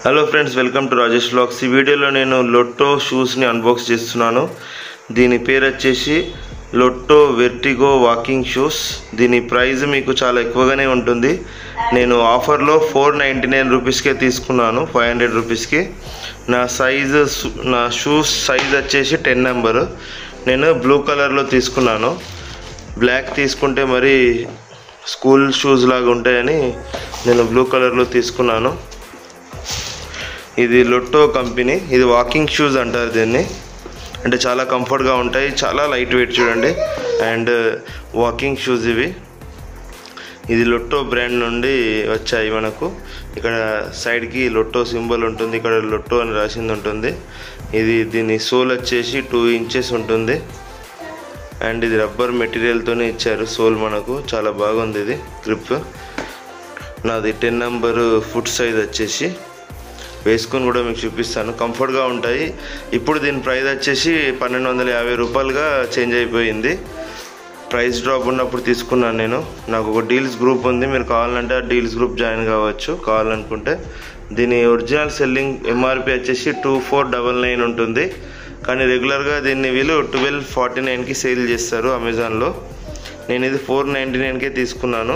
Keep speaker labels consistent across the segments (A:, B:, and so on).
A: hello friends welcome to Rajesh vlogs ఈ వీడియోలో నేను లొట్టో షూస్ని అన్బాక్స్ చేస్తున్నాను దీని పేరు వచ్చేసి లొట్టో వెర్టిగో వాకింగ్ షూస్ దీని ప్రైస్ మీకు చాలా ఎక్కువగానే ఉంటుంది నేను ఆఫర్లో ఫోర్ నైంటీ నైన్ రూపీస్కే తీసుకున్నాను ఫైవ్ హండ్రెడ్ రూపీస్కి నా సైజు నా షూస్ సైజ్ వచ్చేసి టెన్ నెంబర్ నేను బ్లూ కలర్లో తీసుకున్నాను బ్లాక్ తీసుకుంటే మరి స్కూల్ షూస్ లాగా ఉంటాయని నేను బ్లూ కలర్లో తీసుకున్నాను ఇది లొట్టో కంపెనీ ఇది వాకింగ్ షూస్ అంటారు దీన్ని అంటే చాలా కంఫర్ట్గా ఉంటాయి చాలా లైట్ వెయిట్ చూడండి అండ్ వాకింగ్ షూస్ ఇవి ఇది లొట్టో బ్రాండ్ నుండి వచ్చాయి మనకు ఇక్కడ సైడ్కి లొట్టో సింబల్ ఉంటుంది ఇక్కడ లొట్టో అని రాసింది ఉంటుంది ఇది దీని సోల్ వచ్చేసి టూ ఇంచెస్ ఉంటుంది అండ్ ఇది రబ్బర్ మెటీరియల్తోనే ఇచ్చారు సోల్ మనకు చాలా బాగుంది ఇది గ్రిప్ నాది టెన్ నెంబర్ ఫుట్ సైజ్ వచ్చేసి వేసుకొని కూడా మీకు చూపిస్తాను కంఫర్ట్గా ఉంటాయి ఇప్పుడు దీని ప్రైస్ వచ్చేసి పన్నెండు వందల యాభై రూపాయలుగా చేంజ్ అయిపోయింది ప్రైస్ డ్రాప్ ఉన్నప్పుడు తీసుకున్నాను నేను నాకు ఒక డీల్స్ గ్రూప్ ఉంది మీరు కావాలంటే ఆ డీల్స్ గ్రూప్ జాయిన్ కావచ్చు కావాలనుకుంటే దీని ఒరిజినల్ సెల్లింగ్ ఎంఆర్పి వచ్చేసి టూ ఫోర్ డబల్ నైన్ ఉంటుంది కానీ రెగ్యులర్గా దీన్ని వీళ్ళు ట్వెల్వ్ ఫార్టీ నైన్కి సేల్ చేస్తారు అమెజాన్లో నేను ఇది ఫోర్ నైంటీ నైన్కే తీసుకున్నాను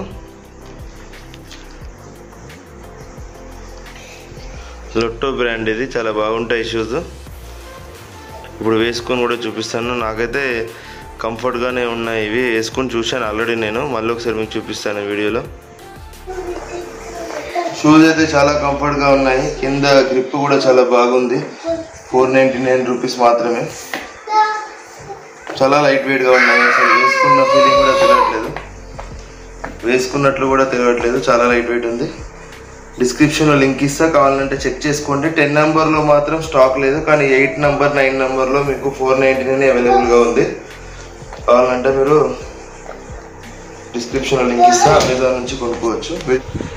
A: లొట్టో బ్రాండ్ ఇది చాలా బాగుంటాయి షూస్ ఇప్పుడు వేసుకొని కూడా చూపిస్తాను నాకైతే కంఫర్ట్గానే ఉన్నాయి ఇవి వేసుకొని చూశాను ఆల్రెడీ నేను మళ్ళీ ఒకసారి మీకు చూపిస్తాను ఈ వీడియోలో షూస్ అయితే చాలా కంఫర్ట్గా ఉన్నాయి కింద గ్రిప్ కూడా చాలా బాగుంది ఫోర్ నైంటీ నైన్ రూపీస్ మాత్రమే చాలా లైట్ వెయిట్గా ఉన్నాయి అసలు వేసుకున్న ఫీలింగ్ కూడా తెలియట్లేదు వేసుకున్నట్లు కూడా తెలియట్లేదు చాలా లైట్ వెయిట్ ఉంది డిస్క్రిప్షన్లో లింక్ ఇస్తా కావాలంటే చెక్ చేసుకోండి టెన్ నెంబర్లో మాత్రం స్టాక్ లేదు కానీ ఎయిట్ నెంబర్ నైన్ నెంబర్లో మీకు ఫోర్ నైంటీ నైన్ అవైలబుల్గా ఉంది కావాలంటే మీరు డిస్క్రిప్షన్లో లింక్ ఇస్తా అమెజాన్ నుంచి కొనుక్కోవచ్చు